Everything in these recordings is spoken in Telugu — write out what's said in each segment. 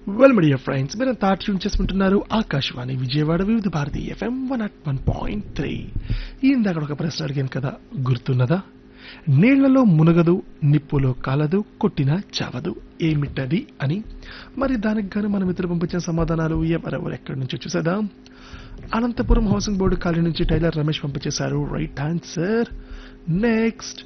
వెల్ మీడియా ఫ్రెండ్స్ మీరు తాటి ట్యూన్ చేసుకుంటున్నారు Akashvani Vijayawada Vividh Bharati FM one at one point three ఇందాక ఒక ప్రశ్న అడిగాను కదా గుర్తున్నదా నీళ్లలో మునగదు నిప్పులో కాలదు కొట్టినా చావదు ఏమిటది అని మరి దానికి గాను మన మిత్రులు పంపించిన సమాధానాలు ఎవరెవరు ఎక్కడి నుంచి చూసేద్దాం అనంతపురం హౌసింగ్ బోర్డు కాలనీ నుంచి టైలర్ రమేష్ పంపించేశారు right answer next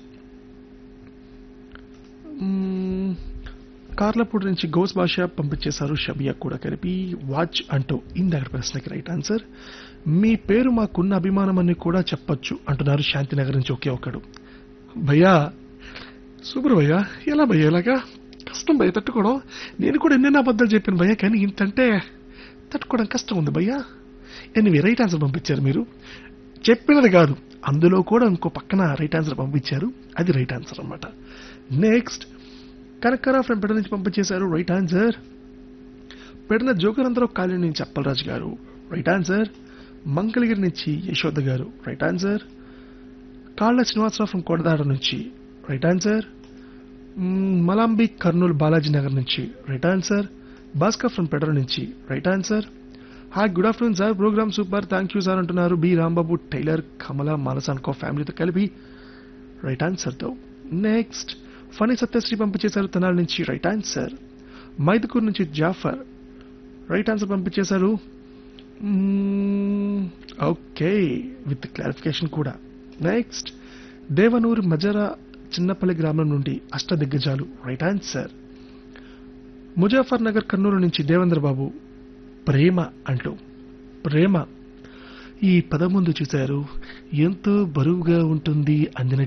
hmm. Karlapudi నుంచి గౌస్ భాష పంపించేశారు షబియా కూడా కలిపి వాచ్ అంటూ ఇందాక ప్రశ్నకి రైట్ ఆన్సర్ మీ పేరు మాకున్న అభిమానం అని కూడా చెప్పొచ్చు అంటున్నారు శాంతినగర్ నుంచి ఒకే ఒకడు భయ్యా సూపర్ భయ్యా ఎలా భయ్యా ఇలాగా కష్టం భయ్య తట్టుకోవడం నేను కూడా ఎన్నెన్నో అబద్ధాలు చెప్పాను భయ్యా కానీ ఇంతంటే తట్టుకోవడం కష్టం ఉంది భయ్యా ఎనివే రైట్ ఆన్సర్ పంపించారు మీరు చెప్పినది కాదు అందులో కూడా ఇంకో పక్కన రైట్ ఆన్సర్ పంపించారు అది రైట్ ఆన్సర్ అన్నమాట నెక్స్ట్ కనకరా ఫ్రెండ్ పెడ నుంచి పంపించేశారు రైట్ ఆన్సర్ పెడిన జోకరంతరం కాలనీ నుంచి అప్పలరాజు గారు రైట్ ఆన్సర్ మంగళగిరి నుంచి యశోద గారు రైట్ ఆన్సర్ కాళ్ళ శ్రీనివాసరావు ఫ్రమ్ కొడదాడ నుంచి రైట్ ఆన్సర్ మ్మ్, మలాంబి కర్నూలు బాలాజీ నగర్ నుంచి రైట్ ఆన్సర్ భాస్కర్ ఫ్రమ్ పెడర నుంచి right answer hi good afternoon sir programme super thank you sir అంటున్నారు బి రాంబాబు టైలర్ కమల మానస్ అనుకో ఫ్యామిలీతో కలిపి రైట్ ఆన్సర్తో నెక్స్ట్ ఫనీ సత్యశ్రీ పంపించేశారు తెనాలి నుంచి రైట్ ఆన్సర్ మైదుకూరు నుంచి జాఫర్ రైట్ ఆన్సర్ పంపించేశారు ఓకే విత్ క్లారిఫికేషన్ కూడా నెక్స్ట్ దేవనూరు మజరా చిన్నపల్లి గ్రామం నుండి అష్ట దిగ్గజాలు రైట్ ఆన్సర్ ముజాఫర్ నగర్ కర్నూలు నుంచి దేవేంద్ర బాబు ప్రేమ అంటూ ప్రేమ ఈ పదం ముందు చూశారు ఎంతో బరువుగా ఉంటుంది అందిన